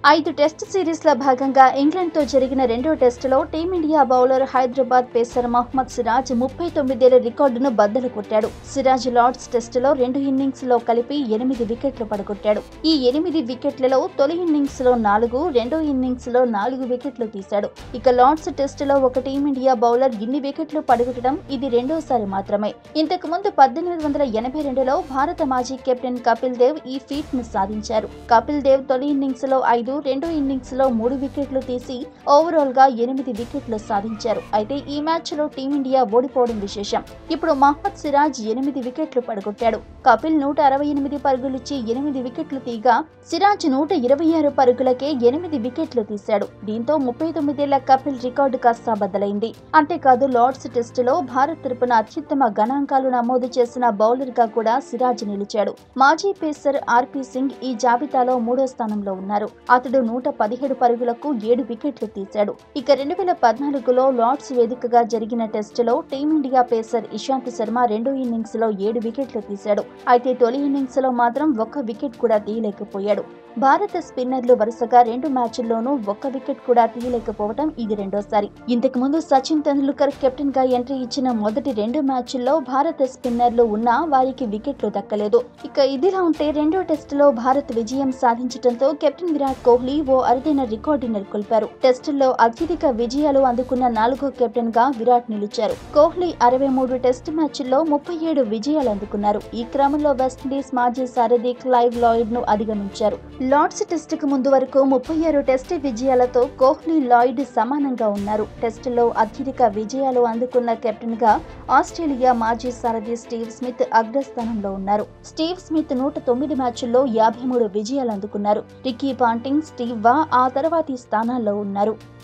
ఐదు టెస్ట్ సిరీస్ల భాగంగా ఇంగ్లాండ్తో జరిగిన రెండో టెస్టులో team India bowler Hyderabad pacer Mohammed Siraj ముప్పై తొమ్మిదేళ్ల రికార్డును బద్దలు కొట్టాడు సిరాజ్ లార్డ్స్ టెస్టులో రెండు ఇన్నింగ్స్ లో కలిపి ఎనిమిది వికెట్లు పడగొట్టాడు ఈ ఎనిమిది వికెట్లలో తొలి ఇన్నింగ్స్ లో నాలుగు రెండో ఇన్నింగ్స్ లో నాలుగు వికెట్లు తీశాడు ఇక లార్డ్స్ టెస్టులో ఒక టీమిండియా బౌలర్ ఇన్ని వికెట్లు పడగొట్టడం ఇది రెండోసారి మాత్రమే ఇంతకు ముందు పద్దెనిమిది వందల ఎనభై రెండులో భారత మాజీ కెప్టెన్ కపిల్ దేవ్ ఈ ఫీట్ ను సాధించారు కపిల్ దేవ్ తొలి ఇన్నింగ్స్ లో ఐదు రెండో ఇన్నింగ్స్ లో మూడు వికెట్లు తీసి ఓవరాల్ గా ఎనిమిది వికెట్లు సాధించారు అయితే ఈ మ్యాచ్ లో టీమిండియా ఓడిపోవడం విశేషం ఇప్పుడు మహమ్మద్ సిరాజ్ ఎనిమిది వికెట్లు పడగొట్టాడు కపిల్ నూట అరవై ఎనిమిది పరుగులిచ్చి ఎనిమిది వికెట్లు తీగా సిరాజ్ నూట ఇరవై ఆరు పరుగులకే ఎనిమిది వికెట్లు తీశాడు దీంతో ముప్పై తొమ్మిదేళ్ల కపిల్ రికార్డు కాస్త బద్దలైంది అంతేకాదు లార్డ్స్ టెస్టులో భారత్ తరపున అత్యుత్తమ గణాంకాలు నమోదు చేసిన బౌలర్ గా కూడా సిరాజ్ నిలిచాడు మాజీ పేసర్ ఆర్పీ సింగ్ ఈ జాబితాలో మూడో స్థానంలో ఉన్నారు అతడు నూట పదిహేడు పరుగులకు ఏడు వికెట్లు తీశాడు ఇక రెండు వేల పద్నాలుగులో లార్డ్స్ వేదికగా జరిగిన టెస్టులో టీమిండియా పేసర్ ఇషాంత్ శర్మ రెండో ఇన్నింగ్స్ లో ఏడు వికెట్లు తీశాడు అయితే తొలి ఇన్నింగ్స్ లో మాత్రం ఒక్క వికెట్ కూడా తీయలేకపోయాడు భారత స్పిన్నర్లు వరుసగా రెండు మ్యాచ్ల్లోనూ ఒక్క వికెట్ కూడా తీయలేకపోవడం ఇది రెండోసారి ఇంతకు ముందు సచిన్ తెండూల్కర్ కెప్టెన్ గా ఎంట్రీ ఇచ్చిన మొదటి రెండు మ్యాచ్ల్లో భారత స్పిన్నర్లు ఉన్నా వారికి వికెట్లు దక్కలేదు ఇక ఇదిలా ఉంటే రెండో టెస్టులో భారత్ విజయం సాధించడంతో కెప్టెన్ విరాట్ కోహ్లీ ఓ అరుదైన రికార్డు నెలకొల్పారు టెస్టుల్లో అత్యధిక విజయాలు అందుకున్న నాలుగో కెప్టెన్ గా విరాట్ నిలిచారు కోహ్లీ అరవై మూడు టెస్ట్ మ్యాచ్ల్లో ముప్పై ఏడు విజయాలు అందుకున్నారు ఈ క్రమంలో వెస్టిండీస్ మాజీ సారథి క్లైవ్ లాయిడ్ ను అధిగమించారు లార్డ్స్ టెస్టుకు ముందు వరకు ముప్పై ఆరు టెస్ట్ విజయాలతో కోహ్లీ లాయిడ్ సమానంగా ఉన్నారు టెస్టులో అత్యధిక విజయాలు అందుకున్న కెప్టెన్ గా ఆస్ట్రేలియా మాజీ సారథి స్టీవ్ స్మిత్ అగ్రస్థానంలో ఉన్నారు స్టీవ్ స్మిత్ నూట తొమ్మిది మ్యాచ్ల్లో యాభై మూడు విజయాలు అందుకున్నారు రికీ పాంటింగ్ స్టీవ్ వా ఆ తర్వాతి స్థానాల్లో ఉన్నారు